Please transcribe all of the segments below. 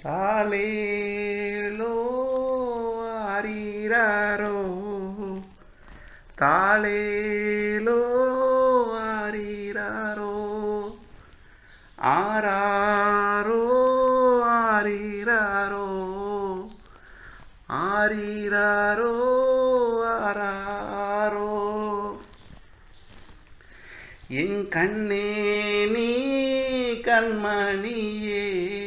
தாலேலோ ஆரீராரோ தாலேலோ ஆரீராரோ ஆராரோ ஆரீராரோ ஆரீராரோ ஆராரோ என் கண்ணே நீ கண்மணியே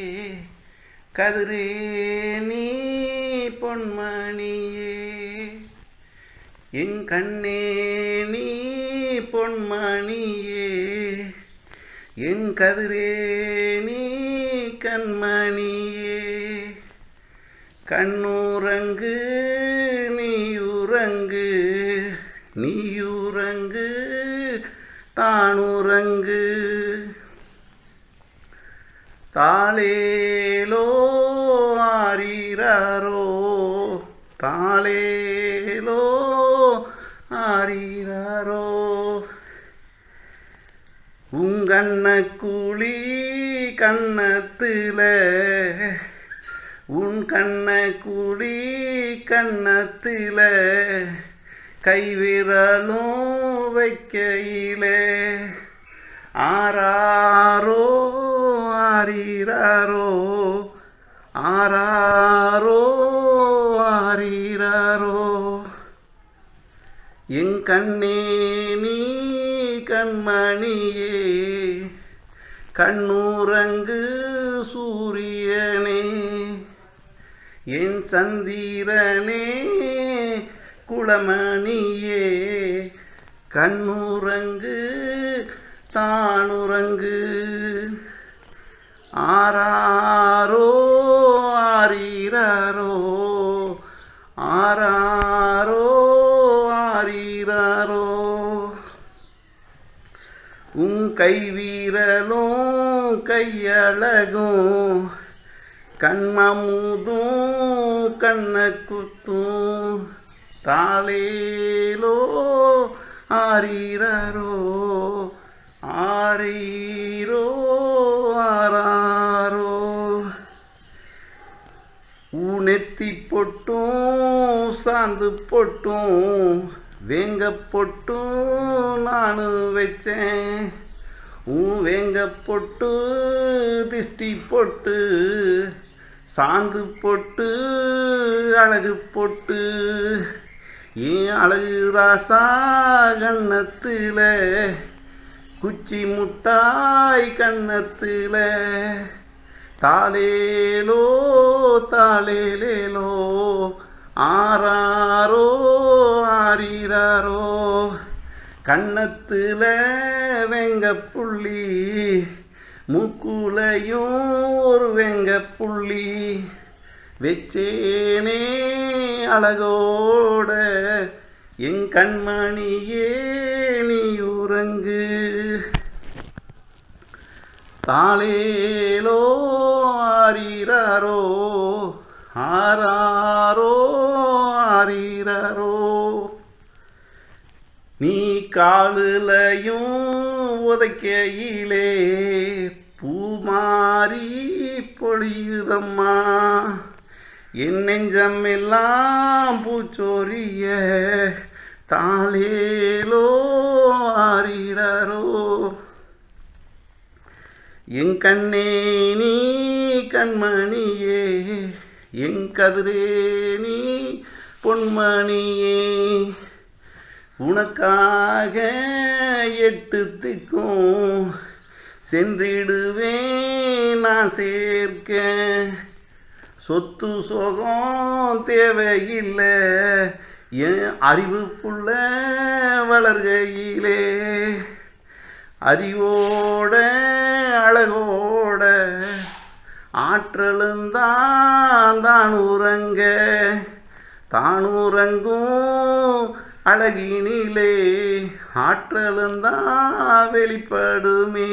கதிரே நீ பொன்மணியே என் கண்ணே நீ பொன்மணியே என் கதிரே நீ கண்மணியே கண்ணுறங்கு நீயுறங்கு நீயுறங்கு தானுறங்கு தாளேலோ ஆரீராரோ தாளேலோ ஆரீராரோ உங்கண்ண குழி கண்ணத்துல உன் கண்ண குழி கண்ணத்துல கைவிரலும் வைக்கையிலே ஆராரோ ஆரீராரோ ஆராரோ ஆரீராரோ என் கண்ணே நீ கண்மணியே கண்ணூரங்கு சூரியனே என் சந்திரனே குளமணியே கண்ணுறங்கு தானுறங்கு ஆராரோ ஆரீராரோ ஆராரோ ஆரீராரோ உன் கை வீரலும் கையழகும் கண்ணமுதும் கண்ண குத்தும் தாளேலோ ஆரீரோ ஆரீரோ ஆராரோ ஊனெத்தி பொட்டும் சாந்து பொட்டும் வேங்க பொட்டும் நானு வச்சேன் உன் வேங்க பொட்டு திஷ்டி பொட்டு சாந்து பொட்டு அழகு பொட்டு ஏன் அழகு ராசா கண்ணத்தில் குச்சி முட்டாய் கண்ணத்தில் தாளேலோ தாளேலேலோ ஆராரோ ஆரீராரோ கண்ணத்தில் வெங்க புள்ளி மூக்குலையும் ஒரு வெங்க புள்ளி வெச்சேனே அழகோட என் கண்மணியே நீ உறங்கு தாளேலோ ஆரீராரோ ஆராரோ ஆரீராரோ நீ காலிலையும் உதைக்கையிலே பூமாரி பொழியுதம்மா என் நெஞ்சம் எல்லாம் பூச்சோரிய தாளேலோ ஆரீராரோ என் கண்ணே நீ கண்மணியே என் கதிரே நீ பொன்மணியே உனக்காக எட்டு திக்கும் சென்றிடுவேன் நான் சேர்க்க சொத்து சோகம் தேவையில்லை என் அறிவு புள்ள வளர்கையிலே அறிவோட அழகோட ஆற்றலுந்தான் தான் உறங்க தான் உறங்கும் அழகினிலே ஆற்றலுந்தான் வெளிப்படுமே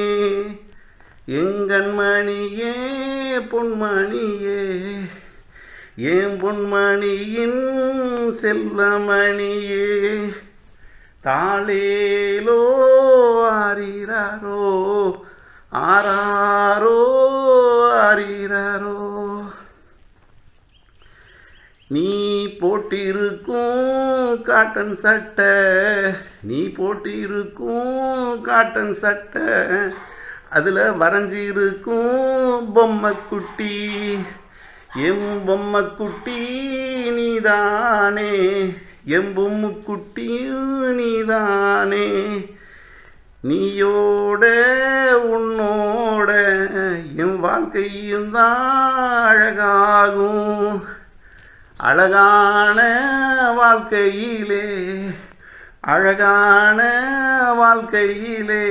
எங்கண்மணியே பொன்மணியே ஏன் பொன்மணியின் செல்வமணியே தாளேலோ ஆரீராரோ ஆராரோ ஆரீராரோ நீ போட்டிருக்கும் காட்டன் சட்டை நீ போட்டிருக்கும் காட்டன் சட்டை அதில் வரைஞ்சிருக்கும் பொம்மை குட்டி எம் பொம்மை குட்டி நீதானே எம் பொம்மை குட்டியும் நீதானே நீயோட உன்னோட என் வாழ்க்கையும் தான் அழகாகும் அழகான வாழ்க்கையிலே அழகான வாழ்க்கையிலே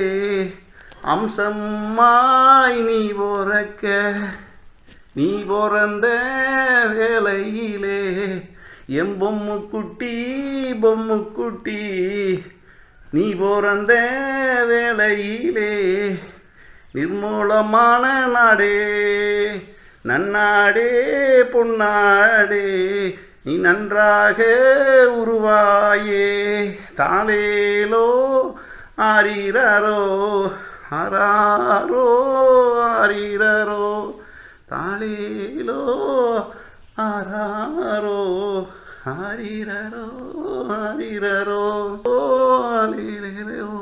அம்சமாய் நீ போறக்க நீ பிறந்த வேலையிலே எம் பொம்மு குட்டி பொம்மு குட்டி நீ பிறந்த வேலையிலே நிர்மூலமான நாடே நன்னாடே பொன்னாடே நீ நன்றாக உருவாயே தாளேலோ ஆரீரரோ ஆராரோ ஆரீரரோ தாளேலோ ஆராரோ ஆரீரரோ ஆரீரரோ ஓ ஆரீரரோ